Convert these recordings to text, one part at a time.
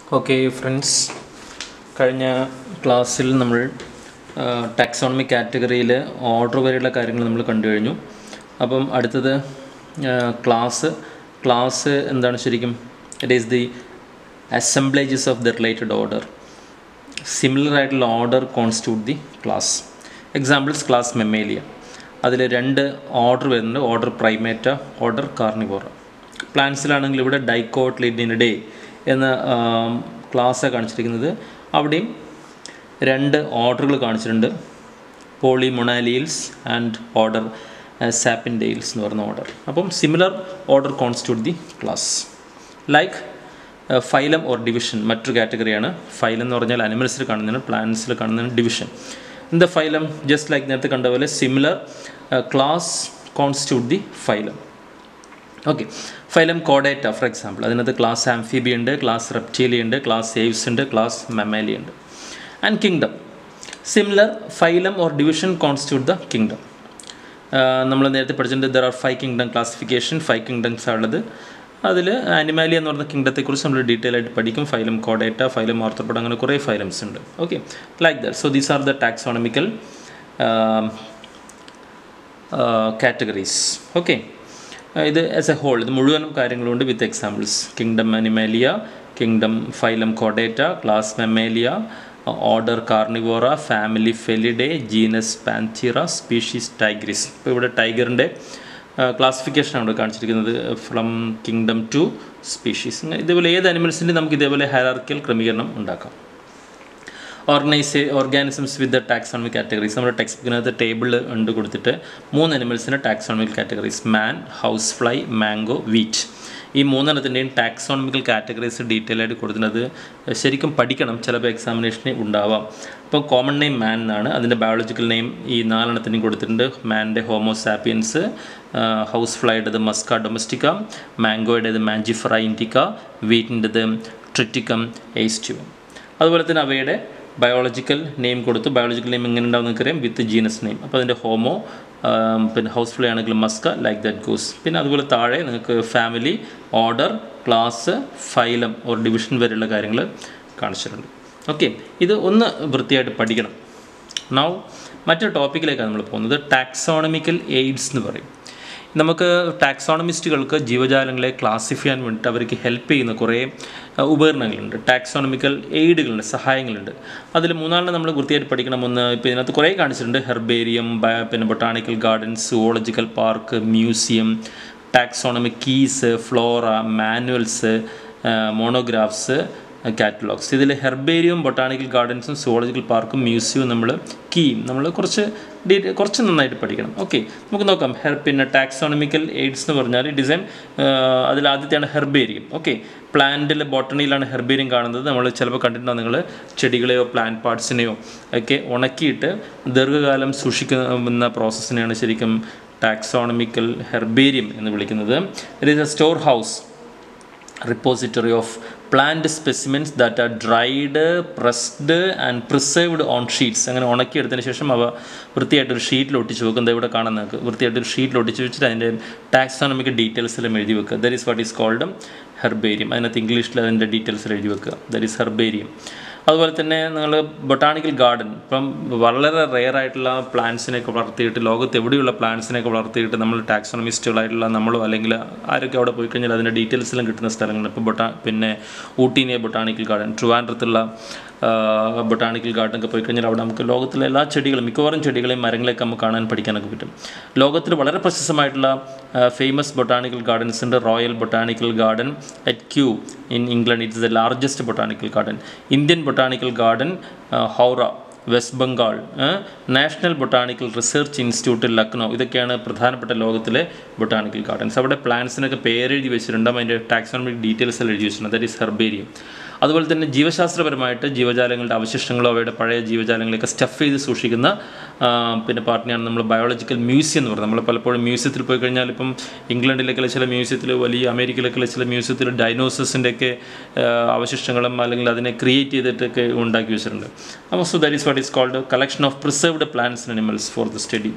okay friends കഴിഞ്ഞ ക്ലാസ്സിൽ നമ്മൾ ടാക്സോണമി കാറ്റഗറിയിൽ ഓർഡർ വരെയുള്ള കാര്യങ്ങൾ നമ്മൾ കണ്ടു കഴിഞ്ഞു അപ്പം അടുത്തത് ക്ലാസ് ക്ലാസ് എന്താണ് ശരിക്കും it is the assemblages of the related order similar ആയിട്ടുള്ള order constitute the class examples class mammalia അതിൽ രണ്ട് ഓർഡർ വരുന്നുണ്ട് ഓർഡർ പ്രൈമേറ്റ ഓർഡർ കാർണിവോറ പ്ലാന്റ്സിലാണെങ്കിൽ ഇവിടെ ഡൈക്കോട്ട് ലിഡിനിഡേ എന്ന ക്ലാസ്സാണ് കാണിച്ചിരിക്കുന്നത് അവിടെയും രണ്ട് ഓർഡറുകൾ കാണിച്ചിട്ടുണ്ട് polemoniales and order sapindales എന്ന് പറയുന്ന ഓർഡർ അപ്പം similar order constitute the class like phylum or division മറ്റൊരു കാറ്റഗറിയാണ് ഫൈലം എന്ന് പറഞ്ഞാൽ അനിമൽസിൽ കാണുന്നതിന് പ്ലാന്റ്സിൽ കാണുന്നതിന് division in the phylum just like നേരത്തെ കണ്ട പോലെ similar class constitute the phylum okay phylum കോഡേറ്റ ഫോർ എക്സാമ്പിൾ അതിനകത്ത് ക്ലാസ് ആംഫിബി ഉണ്ട് ക്ലാസ് റെപ്റ്റീലി ഉണ്ട് ക്ലാസ് ഏവ്സ് ഉണ്ട് ക്ലാസ് മെമാലി ഉണ്ട് and kingdom similar phylum or division constitute the kingdom നമ്മൾ നേരത്തെ പഠിച്ചിട്ടുണ്ട് there are five kingdom classification five kingdoms ഉള്ളത് അതിൽ അനിമാലി എന്ന് പറയുന്ന കിങ്ഡത്തെക്കുറിച്ച് നമ്മൾ ഡീറ്റെയിൽ ആയിട്ട് പഠിക്കും ഫൈലം കോഡേറ്റ ഫൈലം ഓർത്തപ്പഡ് അങ്ങനെ കുറേ ഫൈലംസ് ഉണ്ട് okay like that so these are the taxonomical categories okay ഇത് ആസ് എ ഹോൾ ഇത് മുഴുവനും കാര്യങ്ങളുണ്ട് with examples kingdom animalia kingdom phylum കോഡേറ്റ class mammalia order carnivora family felidae genus panthera species tigris ഇപ്പോൾ ഇവിടെ ടൈഗറിൻ്റെ ക്ലാസിഫിക്കേഷനാണ് ഇവിടെ കാണിച്ചിരിക്കുന്നത് ഫ്രം കിങ്ഡം ടു സ്പീഷീസ് ഇതേപോലെ ഏത് അനിമൽസിൻ്റെ നമുക്ക് ഇതേപോലെ ഹയറാർക്കിയൽ ക്രമീകരണം ഉണ്ടാക്കാം organise organisms with the taxonomic categories നമ്മുടെ ടെക്സ്റ്റ് ബുക്കിനകത്ത് ടേബിൾ ഉണ്ട് കൊടുത്തിട്ട് മൂന്ന് അനിമൽസിൻ്റെ taxonomic categories man house fly mango wheat ഈ മൂന്നെണ്ണത്തിൻ്റെയും ടാക്സോണമിക്കൽ കാറ്റഗറീസ് ഡീറ്റെയിൽ ആയിട്ട് കൊടുക്കുന്നത് ശരിക്കും പഠിക്കണം ചിലപ്പോൾ എക്സാമിനേഷന് ഉണ്ടാവാം അപ്പോൾ കോമൺ നെയിം മാൻ എന്നാണ് അതിൻ്റെ ബയോളജിക്കൽ നെയിം ഈ നാലെണ്ണത്തിനും കൊടുത്തിട്ടുണ്ട് മാൻ്റെ ഹോമോസാപ്പിയൻസ് ഹൗസ് ഫ്ലൈയുടേത് മസ്ക ഡൊമസ്റ്റിക്ക മാംഗോയുടേത് മാഞ്ചിഫറ ഇൻഡിക്ക വീറ്റിൻ്റെത് ട്രിറ്റിക്കം എയ്സ്റ്റ്യൂം അതുപോലെ തന്നെ അവയുടെ ബയോളജിക്കൽ നെയിം കൊടുത്തു ബയോളജിക്കൽ നെയിം എങ്ങനെ ഉണ്ടാവും നിങ്ങൾക്കറിയാം വിത്ത് ജീനസ് നെയിം അപ്പോൾ അതിൻ്റെ ഹോമോ പിന്നെ ഹൗസ് ഫ്ലൈ ആണെങ്കിൽ മസ്ക ലൈക്ക് ദാറ്റ് ഗൂസ് പിന്നെ അതുപോലെ താഴെ നിങ്ങൾക്ക് family order class phylum or division വരെയുള്ള കാര്യങ്ങൾ കാണിച്ചിട്ടുണ്ട് ഓക്കെ ഇത് ഒന്ന് വൃത്തിയായിട്ട് പഠിക്കണം നൗ മറ്റൊരു ടോപ്പിക്കിലേക്കാണ് നമ്മൾ പോകുന്നത് ടാക്സോണമിക്കൽ എയ്ഡ്സ് എന്ന് പറയും നമുക്ക് ടാക്സോണമിസ്റ്റുകൾക്ക് ജീവജാലങ്ങളെ ക്ലാസിഫൈ ചെയ്യാൻ വേണ്ടിയിട്ട് അവർക്ക് ഹെൽപ്പ് ചെയ്യുന്ന കുറേ ഉപകരണങ്ങളുണ്ട് ടാക്സോണമിക്കൽ എയ്ഡുകളുണ്ട് സഹായങ്ങളുണ്ട് അതിൽ മൂന്നാളിനെ നമ്മൾ വൃത്തിയായിട്ട് പഠിക്കണം ഒന്ന് ഇപ്പോൾ ഇതിനകത്ത് കുറേ കാണിച്ചിട്ടുണ്ട് ഹെർബേരിയം പിന്നെ botanical gardens zoological park museum taxonomic keys flora manuals monographs catalogues ഇതിൽ ഹെർബേരിയം ബൊട്ടാണിക്കൽ ഗാർഡൻസും സുവോളജിക്കൽ പാർക്കും മ്യൂസിയവും നമ്മൾ കീയും നമ്മൾ കുറച്ച് ഡീറ്റെയിൽ കുറച്ച് നന്നായിട്ട് പഠിക്കണം ഓക്കെ നമുക്ക് നോക്കാം ഹെർ പിന്നെ ടാക്സോണമിക്കൽ എയ്ഡ്സ് എന്ന് പറഞ്ഞാൽ ഡിസൈൻ അതിൽ ആദ്യത്തെയാണ് ഹെർബേരിയം ഓക്കെ പ്ലാന്റിൽ ബോട്ടണിയിലാണ് ഹെർബേരിയം കാണുന്നത് നമ്മൾ ചിലപ്പോൾ കണ്ടിട്ടുണ്ടാവും നിങ്ങൾ ചെടികളെയോ പ്ലാന്റ് പാർട്സിനെയോ ഒക്കെ ഉണക്കിയിട്ട് ദീർഘകാലം സൂക്ഷിക്കുന്ന പ്രോസസ്സിനെയാണ് ശരിക്കും ടാക്സോണമിക്കൽ ഹെർബേരിയം എന്ന് വിളിക്കുന്നത് it is a store house repository of plant specimens that are dried pressed and preserved on sheets അങ്ങനെ ഉണക്കിയെടുത്തതിന് ശേഷം അവ വൃത്തിയായിട്ടൊരു ഷീറ്റിൽ ഒട്ടിച്ച് വെക്കുന്നത് ഇവിടെ കാണാൻ നിങ്ങൾക്ക് വൃത്തിയായിട്ടൊരു ഷീറ്റിൽ ഒട്ടിച്ച് വെച്ചിട്ട് അതിൻ്റെ ടാക്സോണമിക് ഡീറ്റെയിൽസ് എല്ലാം എഴുതി വെക്കുക there is what is called herbarium അതിനകത്ത് ഇംഗ്ലീഷിൽ അതിൻ്റെ ഡീറ്റെയിൽസ് എഴുതി വെക്കുക ദർ ഈസ് ഹെർബേരിയം അതുപോലെ തന്നെ നിങ്ങൾ ബൊട്ടാണിക്കൽ ഗാർഡൻ ഇപ്പം വളരെ റെയർ ആയിട്ടുള്ള പ്ലാന്റ്സിനെയൊക്കെ വളർത്തിയിട്ട് ലോകത്ത് എവിടെയുള്ള പ്ലാന്റ്സിനെയൊക്കെ വളർത്തിയിട്ട് നമ്മൾ ടാക്സോണമിസ്റ്റുകളായിട്ടുള്ള നമ്മളോ അല്ലെങ്കിൽ ആരൊക്കെ അവിടെ പോയി കഴിഞ്ഞാൽ അതിൻ്റെ ഡീറ്റെയിൽസ് എല്ലാം കിട്ടുന്ന സ്ഥലങ്ങൾ ഇപ്പോൾ ബൊട്ടാ പിന്നെ ഊട്ടീനെ ബൊട്ടാണിക്കൽ ഗാർഡൻ ട്രിവാൻഡ്രത്തുള്ള ബൊട്ടാണിക്കൽ ഗാർഡനൊക്കെ പോയി കഴിഞ്ഞാൽ അവിടെ നമുക്ക് ലോകത്തിലെ എല്ലാ ചെടികളും മിക്കവാറും ചെടികളെയും മരങ്ങളെയൊക്കെ നമുക്ക് കാണാൻ പഠിക്കാനൊക്കെ പറ്റും ലോകത്തിൽ വളരെ പ്രശസ്തമായിട്ടുള്ള ഫേമസ് ബൊട്ടാണിക്കൽ ഗാർഡൻസ് ഉണ്ട് royal botanical garden at Kew in England it's the largest botanical garden Indian botanical garden Howrah West Bengal national botanical research institute Lucknow ഇതൊക്കെയാണ് പ്രധാനപ്പെട്ട ലോകത്തിലെ ബൊട്ടാണിക്കൽ ഗാർഡൻസ് അവിടെ പ്ലാന്റ്സിനൊക്കെ പേരെഴുതി വെച്ചിട്ടുണ്ട് അതിൻ്റെ ടാക്സോണമിക് ഡീറ്റെയിൽസ് എല്ലാം എഴുതി വെച്ചിട്ടുണ്ട് ദറ്റ് ഈസ് ഹെർബേരിയം അതുപോലെ തന്നെ ജീവശാസ്ത്രപരമായിട്ട് ജീവജാലങ്ങളുടെ അവശിഷ്ടങ്ങളോ അവയുടെ പഴയ ജീവജാലങ്ങളെയൊക്കെ സ്റ്റഫ് ചെയ്ത് സൂക്ഷിക്കുന്ന പിന്നെ പാർട്ടിയാണ് നമ്മൾ ബയോളജിക്കൽ മ്യൂസിയം എന്ന് പറയുന്നത് നമ്മൾ പലപ്പോഴും മ്യൂസിയത്തിൽ പോയി കഴിഞ്ഞാൽ ഇപ്പം ഇംഗ്ലണ്ടിലൊക്കെ ചില മ്യൂസിയത്തിൽ വലിയ അമേരിക്കയിലൊക്കെ ചില മ്യൂസിയത്തിൽ ഡൈനോസസിൻ്റെയൊക്കെ അവശിഷ്ടങ്ങളും അല്ലെങ്കിൽ അതിനെ ക്രിയേറ്റ് ചെയ്തിട്ടൊക്കെ ഉണ്ടാക്കി വെച്ചിട്ടുണ്ട് അപ്പോൾ so that is what is called collection of preserved plants and animals for the study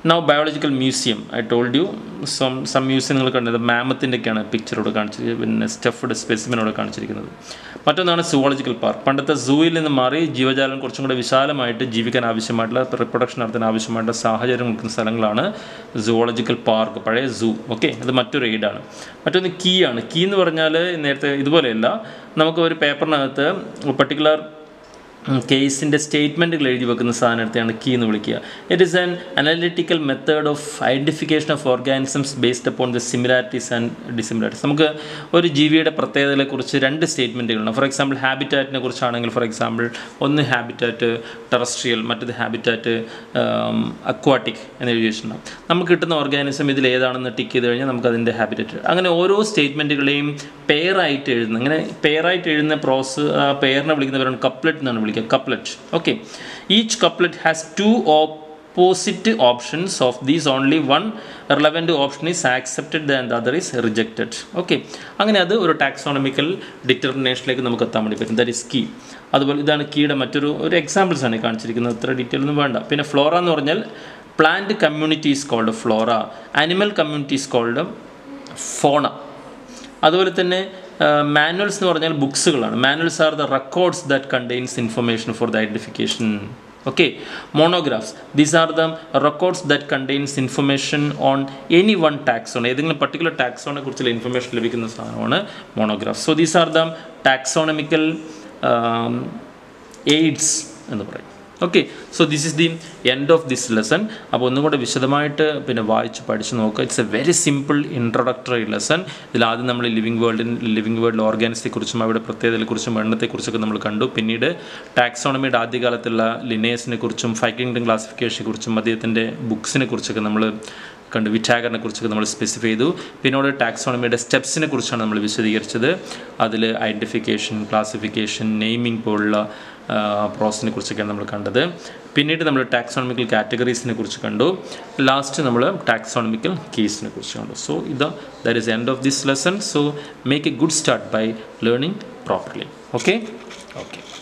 now biological museum I told you some some museum നിങ്ങൾ കണ്ടത് മാമത്തിൻ്റെയൊക്കെയാണ് പിക്ചറോട് കാണിച്ചിരിക്കുന്നത് പിന്നെ സ്റ്റഫ്ഡ് സ്പെസിമിനോട് കാണിച്ചിരിക്കുന്നത് മറ്റൊന്നാണ് സുവോളജിക്കൽ പാർക്ക് പണ്ടത്തെ സൂയിൽ നിന്ന് മാറി ജീവജാലം കുറച്ചും കൂടെ വിശാലമായിട്ട് ജീവിക്കാൻ ആവശ്യമായിട്ടുള്ള റിപ്രൊഡക്ഷൻ നടത്താൻ ആവശ്യമായിട്ടുള്ള സാഹചര്യം കൊടുക്കുന്ന സ്ഥലങ്ങളാണ് സുവോളജിക്കൽ പാർക്ക് പഴയ സൂ ഓക്കെ അത് മറ്റൊരു എയ്ഡാണ് മറ്റൊന്ന് കീ ആണ് കീ എന്ന് പറഞ്ഞാൽ നേരത്തെ ഇതുപോലെയല്ല നമുക്ക് ഒരു പേപ്പറിനകത്ത് പർട്ടിക്കുലർ കേസിൻ്റെ സ്റ്റേറ്റ്മെൻറ്റുകൾ എഴുതി വെക്കുന്ന സാധനത്തെയാണ് കീ എന്ന് വിളിക്കുക it is an analytical method of identification of organisms based upon the similarities and dissimilarities നമുക്ക് ഒരു ജീവിയുടെ പ്രത്യേകതകളെക്കുറിച്ച് രണ്ട് സ്റ്റേറ്റ്മെൻറ്റുകളുണ്ട് ഫോർ എക്സാമ്പിൾ ഹാബിറ്റാറ്റിനെ കുറിച്ചാണെങ്കിൽ ഫോർ എക്സാമ്പിൾ ഒന്ന് ഹാബിറ്റാറ്റ് ടെറസ്ട്രിയൽ മറ്റത് ഹാബിറ്റാറ്റ് അക്വാട്ടിക് എന്ന് എഴുതി വെച്ചിട്ടുണ്ടാകും നമുക്ക് കിട്ടുന്ന ഓർഗാനിസം ഇതിൽ ഏതാണെന്ന് ടിക്ക് ചെയ്ത് കഴിഞ്ഞാൽ നമുക്ക് അതിൻ്റെ ഹാബിറ്റാറ്റ് അങ്ങനെ ഓരോ സ്റ്റേറ്റ്മെൻറ്റുകളെയും പെയറായിട്ട് എഴുതുന്ന അങ്ങനെ പെയറായിട്ട് എഴുതുന്ന പ്രോസ് ആ പെയറിനെ വിളിക്കുന്നവരാണ് കപ്ലറ്റ് എന്നാണ് വിളിക്കുക couplet okay each couplet has two opposite options of these only one relevant option is accepted and other is rejected okay അങ്ങനെ അത് ഒരു ടാക്സോണമിക്കൽ ഡിറ്റർമിനേഷനിലേക്ക് നമുക്ക് എത്താൻ വേണ്ടി പറ്റും ദാറ്റ് ഈസ് കീ അതുപോലെ ഇതാണ് കീയുടെ മറ്റൊരു ഒരു എക്സാമ്പിൾസ് ആണ് ഈ കാണിച്ചിരിക്കുന്നത് ഇത്ര ഡീറ്റെയിൽ ഒന്നും വേണ്ട പിന്നെ ഫ്ലോറ എന്ന് പറഞ്ഞാൽ plant community is called flora animal community is called fauna അതുപോലെ തന്നെ മാനുവൽസ് എന്ന് പറഞ്ഞാൽ ബുക്സുകളാണ് manuals are the records that contains information for the identification okay monographs these are the records that contains information on any one taxon ഏതെങ്കിലും particular ടാക്സോണെ കുറിച്ചുള്ള information ലഭിക്കുന്ന സാധനമാണ് monograph so these are the taxonomical aids എന്ന് പറയും okay so this is the end of this lesson അപ്പോൾ ഒന്നും കൂടെ വിശദമായിട്ട് പിന്നെ വായിച്ച് പഠിച്ച് നോക്കുക it's a very simple introductory lesson ഇതിൽ ആദ്യം നമ്മൾ ലിവിങ് വേൾഡിൻ ലിവിങ് വേൾഡ് ഓർഗാനിസത്തെക്കുറിച്ചും അവയുടെ പ്രത്യേകതയെക്കുറിച്ചും എണ്ണത്തെക്കുറിച്ചൊക്കെ നമ്മൾ കണ്ടു പിന്നീട് ടാക്സോണമിയുടെ ആദ്യകാലത്തുള്ള ലിനേഴ്സിനെ കുറിച്ചും ഫൈവ് കിങ്ഡം ക്ലാസിഫിക്കേഷനെ കുറിച്ചും അദ്ദേഹത്തിൻ്റെ ബുക്സിനെ കുറിച്ചൊക്കെ നമ്മൾ കണ്ടു വിറ്റാഗറിനെ കുറിച്ചൊക്കെ നമ്മൾ സ്പെസിഫൈ ചെയ്തു പിന്നോട് ടാക്സോണമിയുടെ സ്റ്റെപ്സിനെ കുറിച്ചാണ് നമ്മൾ വിശദീകരിച്ചത് അതിൽ ഐഡൻറ്റിഫിക്കേഷൻ ക്ലാസിഫിക്കേഷൻ നെയിമിംഗ് പോലുള്ള പ്രോസസിനെ കുറിച്ചൊക്കെയാണ് നമ്മൾ കണ്ടത് പിന്നീട് നമ്മൾ ടാക്സോണമിക്കൽ കാറ്റഗറീസിനെ കുറിച്ച് കണ്ടു ലാസ്റ്റ് നമ്മൾ ടാക്സോണമിക്കൽ കേസിനെ കുറിച്ച് കണ്ടു സോ ഇത് that is end of this lesson so make a good start by learning properly okay okay